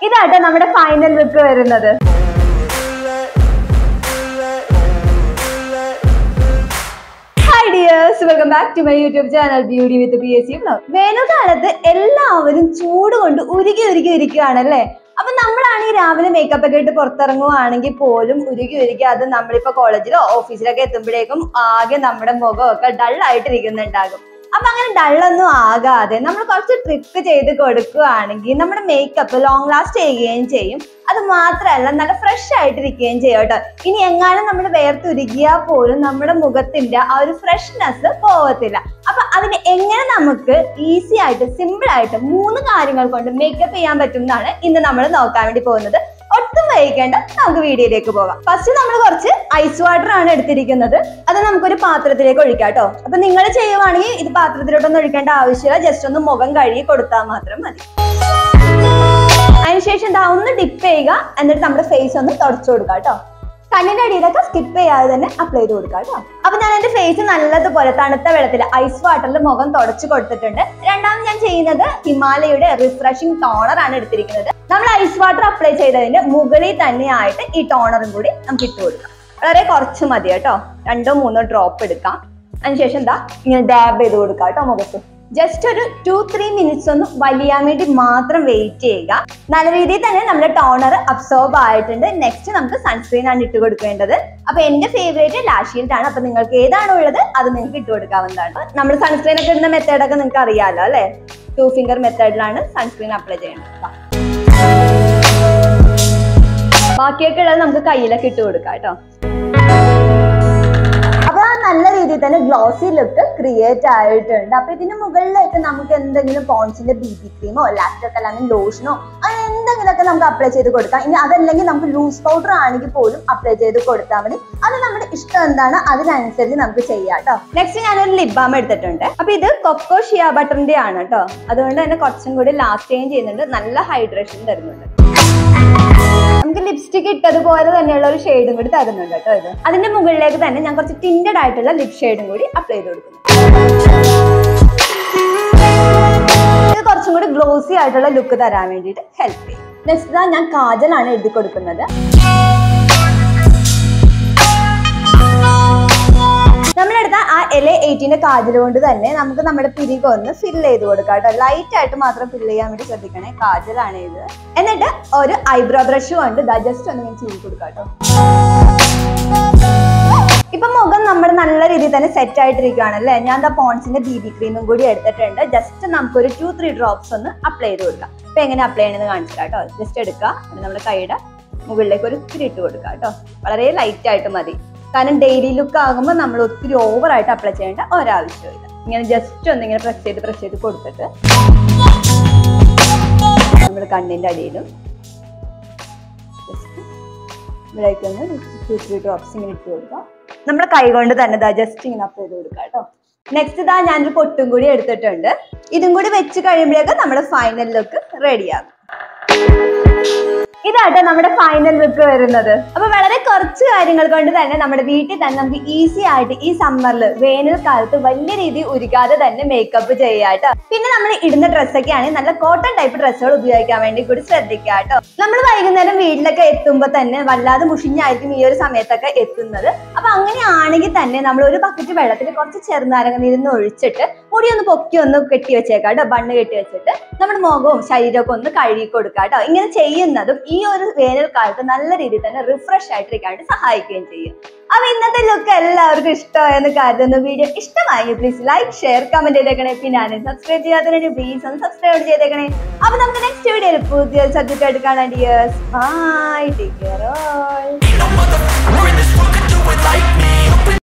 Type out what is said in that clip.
ഇതാട്ടോ നമ്മുടെ final look വരുന്നത് hi dears welcome back to my YouTube channel beauty with P S C blog വേനൽക്കാലത്ത് എല്ലാവരും ചൂട് കൊണ്ട് ഉരുകി ഉരുകി ഇരിക്കുകയാണല്ലേ അപ്പൊ നമ്മളാണെങ്കിൽ രാവിലെ മേക്കപ്പ് ഒക്കെ ഇട്ട് പുറത്തിറങ്ങുവാണെങ്കിൽ പോലും ഉരുകി ഉരുകി അത് നമ്മളിപ്പോ കോളേജിലോ ഓഫീസിലൊക്കെ എത്തുമ്പോഴേക്കും ആകെ നമ്മുടെ മുഖമൊക്കെ ഡൾ ആയിട്ടിരിക്കുന്നുണ്ടാകും അപ്പൊ അങ്ങനെ ഡള്ളൊന്നും ആകാതെ നമ്മൾ കുറച്ച് ട്രിക്ക് ചെയ്ത് കൊടുക്കുകയാണെങ്കിൽ നമ്മുടെ മേക്കപ്പ് ലോങ് ലാസ്റ്റ് ചെയ്യുകയും ചെയ്യും അത് മാത്രമല്ല നല്ല ഫ്രഷ് ആയിട്ടിരിക്കുകയും ചെയ്യും കേട്ടോ ഇനി എങ്ങാനും നമ്മൾ വേർത്തുരുകിയാൽ പോലും നമ്മുടെ മുഖത്തിന്റെ ആ ഒരു ഫ്രഷ്നെസ് പോവത്തില്ല അപ്പൊ അതിന് എങ്ങനെ നമുക്ക് ഈസി ആയിട്ട് സിമ്പിൾ ആയിട്ട് മൂന്ന് കാര്യങ്ങൾ കൊണ്ട് മേക്കപ്പ് ചെയ്യാൻ പറ്റും എന്നാണ് ഇന്ന് നമ്മൾ നോക്കാൻ വേണ്ടി പോകുന്നത് ഒട്ടും വൈകിക്കേണ്ട നമുക്ക് വീഡിയോയിലേക്ക് പോകാം ഫസ്റ്റ് നമ്മൾ കുറച്ച് ഐസ് വാട്ടർ ആണ് എടുത്തിരിക്കുന്നത് അത് നമുക്കൊരു പാത്രത്തിലേക്ക് ഒഴിക്കാം കേട്ടോ അപ്പൊ നിങ്ങൾ ചെയ്യുവാണെങ്കിൽ ഇത് പാത്രത്തിലോട്ടൊന്നും ഒഴിക്കേണ്ട ആവശ്യമില്ല ജസ്റ്റ് ഒന്ന് മുഖം കഴുകി കൊടുത്താൽ മാത്രം മതി അതിനുശേഷം ഇതാ ഒന്ന് ഡിപ്പ് ചെയ്യുക എന്നിട്ട് നമ്മുടെ ഫേസ് ഒന്ന് തുടച്ചു കൊടുക്കുക കേട്ടോ കണ്ണിന്റെ അടിയിലൊക്കെ സ്കിപ്പ് ചെയ്യാതെ തന്നെ അപ്ലൈ ചെയ്ത് കൊടുക്കുക കേട്ടോ അപ്പൊ ഞാൻ എന്റെ ഫേസ് നല്ലതുപോലെ തണുത്ത വെള്ളത്തിൽ ഐസ് വാട്ടറിൽ മുഖം തുടച്ചു കൊടുത്തിട്ടുണ്ട് രണ്ടാമത് ഞാൻ ചെയ്യുന്നത് ഹിമാലയയുടെ റിഫ്രഷിംഗ് ടോണർ ആണ് എടുത്തിരിക്കുന്നത് നമ്മൾ ഐസ് വാട്ടർ അപ്ലൈ ചെയ്തതിന്റെ മുകളിൽ തന്നെയായിട്ട് ഈ ടോണറും കൂടി നമുക്ക് ഇട്ട് കൊടുക്കാം വളരെ കുറച്ച് മതി കേട്ടോ രണ്ടോ മൂന്നോ ഡ്രോപ്പ് എടുക്കാം അതിനുശേഷം എന്താ ഇങ്ങനെ ഡാബ് ചെയ്ത് കൊടുക്കാം കേട്ടോ മുഖത്ത് ജസ്റ്റ് ഒരു ടു ത്രീ മിനിറ്റ്സ് ഒന്ന് വലിയാൻ വേണ്ടി മാത്രം വെയിറ്റ് ചെയ്യുക നല്ല രീതിയിൽ തന്നെ നമ്മുടെ ടോണർ അബ്സോർബ് ആയിട്ടുണ്ട് നെക്സ്റ്റ് നമുക്ക് സൺസ്ക്രീൻ ആണ് ഇട്ട് കൊടുക്കേണ്ടത് അപ്പൊ എന്റെ ഫേവറേറ്റ് ലാഷീൽഡ് ആണ് അപ്പൊ നിങ്ങൾക്ക് ഏതാണോ ഉള്ളത് അത് നിങ്ങൾക്ക് ഇട്ട് കൊടുക്കാവുന്നതാണ് നമ്മൾ സൺസ്ക്രീൻ ഒക്കെ ഇടുന്ന മെത്തേഡ് ഒക്കെ നിങ്ങൾക്ക് അറിയാലോ അല്ലെ ടു ഫിംഗർ മെത്തേഡിലാണ് സൺസ്ക്രീൻ അപ്ലൈ ചെയ്യേണ്ടത് ദാ. ബാക്കിയൊക്കെ ഉള്ളത് നമുക്ക് കയ്യിലൊക്കെ ഇട്ട് കൊടുക്കാം കേട്ടോ അപ്പൊ ആ നല്ല രീതിയിൽ തന്നെ ഗ്ലോസി ലുക്ക് ക്രിയേറ്റ് ആയിട്ടുണ്ട് അപ്പൊ ഇതിന് മുകളിലേക്ക് നമുക്ക് എന്തെങ്കിലും പോൺസിന്റെ ബി ബി ക്രീമോ ലാക്ടൊക്കെ അല്ലെങ്കിൽ ലോഷനോ അങ്ങനെ എന്തെങ്കിലുമൊക്കെ നമുക്ക് അപ്ലൈ ചെയ്ത് കൊടുക്കാം ഇനി അതല്ലെങ്കിൽ നമുക്ക് ലൂസ് പൗഡർ ആണെങ്കിൽ പോലും അപ്ലൈ ചെയ്ത് കൊടുത്താൽ മതി അത് നമ്മുടെ ഇഷ്ടം എന്താണ് അതിനനുസരിച്ച് നമുക്ക് ചെയ്യാം കേട്ടോ നെക്സ്റ്റ് ഞാനൊരു ലിപ് ബാം എടുത്തിട്ടുണ്ട് അപ്പൊ ഇത് കൊക്കോ ഷിയ ബട്ടറിന്റെ ആണ് കേട്ടോ അതുകൊണ്ട് തന്നെ കുറച്ചും കൂടി ലാസ്റ്റ് ടൈം ചെയ്യുന്നുണ്ട് നല്ല ഹൈഡ്രേഷൻ തരുന്നുണ്ട് നമുക്ക് ലിപ്സ്റ്റിക് ഇട്ടതുപോലെ തന്നെയുള്ള ഒരു ഷെയ്ഡും കൂടി തരുന്നുണ്ട് കേട്ടോ ഇത് അതിന്റെ മുകളിലേക്ക് തന്നെ ഞാൻ കുറച്ച് ടിൻറ്റഡ് ആയിട്ടുള്ള ലിപ് ഷെയ്ഡും കൂടി അപ്ലൈ ചെയ്ത് കൊടുക്കുന്നു ഇത് കുറച്ചും കൂടി ഗ്ലോസി ആയിട്ടുള്ള ലുക്ക് തരാൻ വേണ്ടിയിട്ട് ഹെൽപ്പ് ചെയ്യും നെക്സ്റ്റ് ഞാൻ കാജലാണ് എഴുതി കൊടുക്കുന്നത് നമ്മളെടുത്ത ആ എല എയ്റ്റീന്റെ കാജൽ കൊണ്ട് തന്നെ നമുക്ക് നമ്മുടെ പിരികം ഒന്ന് ഫിൽ ചെയ്ത് കൊടുക്കാം കേട്ടോ ലൈറ്റ് ആയിട്ട് മാത്രം ഫിൽ ചെയ്യാൻ വേണ്ടി ശ്രദ്ധിക്കണേ കാജലാണ് ഇത് എന്നിട്ട് ഒരു ഐബ്രോ ബ്രഷ് കൊണ്ട് ഇതാ ജസ്റ്റ് ഒന്ന് ഇങ്ങനെ ചെയ്ത് കൊടുക്കാം കേട്ടോ ഇപ്പൊ മുഖം നമ്മുടെ നല്ല രീതിയിൽ തന്നെ സെറ്റ് ആയിട്ടിരിക്കുകയാണല്ലേ ഞാൻ ദാ പോൺസിന്റെ ബി ബി ക്രീമും കൂടി എടുത്തിട്ടുണ്ട് ജസ്റ്റ് നമുക്കൊരു ടു ത്രീ ഡ്രോപ്സ് ഒന്ന് അപ്ലൈ ചെയ്ത് കൊടുക്കാം ഇപ്പൊ എങ്ങനെ അപ്ലൈ ചെയ്യണമെന്ന് കാണിച്ചിട്ട് കേട്ടോ ജസ്റ്റ് എടുക്കുക എന്നിട്ട് നമ്മുടെ കൈയുടെ മുകളിലേക്ക് ഒരു ഇത്തിരി ഇട്ട് കൊടുക്കുക കേട്ടോ വളരെ ലൈറ്റ് ആയിട്ട് മതി കാരണം ഡെയിലി ലുക്ക് ആകുമ്പോൾ നമ്മൾ ഒത്തിരി ഓവർ ആയിട്ട് അപ്ലൈ ചെയ്യേണ്ട ഒരാവശ്യമില്ല ഇങ്ങനെ ജസ്റ്റ് ഒന്ന് ഇങ്ങനെ പ്രസ് ചെയ്ത് പ്രസ് ചെയ്ത് കൊടുത്തിട്ട് നമ്മൾ കണ്ണിന്റെ അടിയിലും ജസ്റ്റ് ഇവിടേക്ക് ഒന്ന് ടു ത്രീ ഡ്രോപ്സ് ഇങ്ങനെ ഇട്ട് കൊടുക്കാം നമ്മുടെ കൈ കൊണ്ട് തന്നെ ഇതാ ജസ്റ്റ് ഇങ്ങനെ അപ്ലൈ ചെയ്ത് കൊടുക്കാം കേട്ടോ നെക്സ്റ്റ് ഇതാ ഞാനൊരു പൊട്ടും കൂടി എടുത്തിട്ടുണ്ട് ഇതും കൂടി വെച്ച് കഴിയുമ്പോഴേക്കും നമ്മുടെ ഫൈനൽ ലുക്ക് റെഡിയാകും ഇതാട്ടോ നമ്മുടെ ഫൈനൽ ലുക്ക് വരുന്നത് അപ്പൊ വളരെ കുറച്ച് കാര്യങ്ങൾ കൊണ്ട് തന്നെ നമ്മുടെ വീട്ടിൽ തന്നെ നമുക്ക് ഈസി ആയിട്ട് ഈ സമ്മറിൽ വേനൽക്കാലത്ത് വലിയ രീതിയിൽ ഉരുകാതെ തന്നെ മേക്കപ്പ് ചെയ്യാട്ടോ പിന്നെ നമ്മൾ ഇടുന്ന ഡ്രസ്സൊക്കെ ആണെങ്കിൽ നല്ല കോട്ടൺ ടൈപ്പ് ഡ്രസ്സുകൾ ഉപയോഗിക്കാൻ വേണ്ടി കൂടി ശ്രദ്ധിക്കുക കേട്ടോ നമ്മൾ വൈകുന്നേരം വീട്ടിലൊക്കെ എത്തുമ്പോൾ തന്നെ വല്ലാതെ മുഷിഞ്ഞായിരിക്കും ഈ ഒരു സമയത്തൊക്കെ എത്തുന്നത് അപ്പൊ അങ്ങനെയാണെങ്കിൽ തന്നെ നമ്മൾ ഒരു ബക്കറ്റ് വെള്ളത്തിൽ കുറച്ച് ചെറുനാരങ്ങ നീരിന്ന് ഒഴിച്ചിട്ട് മുടി ഒന്ന് പൊക്കി ഒന്ന് കെട്ടി വെച്ചേക്കാം കേട്ടോ ബണ്ണ് കെട്ടി വെച്ചിട്ട് നമ്മുടെ മുഖവും ശരീരമൊക്കെ ഒന്ന് കഴുകി കൊടുക്കുക കേട്ടോ ഇങ്ങനെ ചെയ്യുന്നതും ഈ ഒരു വേനൽക്കാലത്ത് നല്ല രീതിയിൽ തന്നെ റിഫ്രഷ് ആയിട്ടിരിക്കാൻ വേണ്ടി സഹായിക്കുകയും ചെയ്യും അപ്പൊ ഇന്നത്തെ ലുക്ക് എല്ലാവർക്കും ഇഷ്ടമായെന്ന് കരുതുന്നു വീഡിയോ ഇഷ്ടമായി പ്ലീസ് ലൈക്ക് ഷെയർ കമന്റ് ചെയ്തേക്കണേ പിന്നെ ഞാൻ സബ്സ്ക്രൈബ് ചെയ്യാത്തതിന് പ്ലീസ് ഒന്ന് സബ്സ്ക്രൈബ് ചെയ്തേക്കണേ അപ്പൊ നമുക്ക് നെക്സ്റ്റ് വീഡിയോയിൽ പുതിയ സബ്ജക്റ്റ് ആയിട്ട് കാണാൻ dears bye take care all No motherfucker in this world could do it like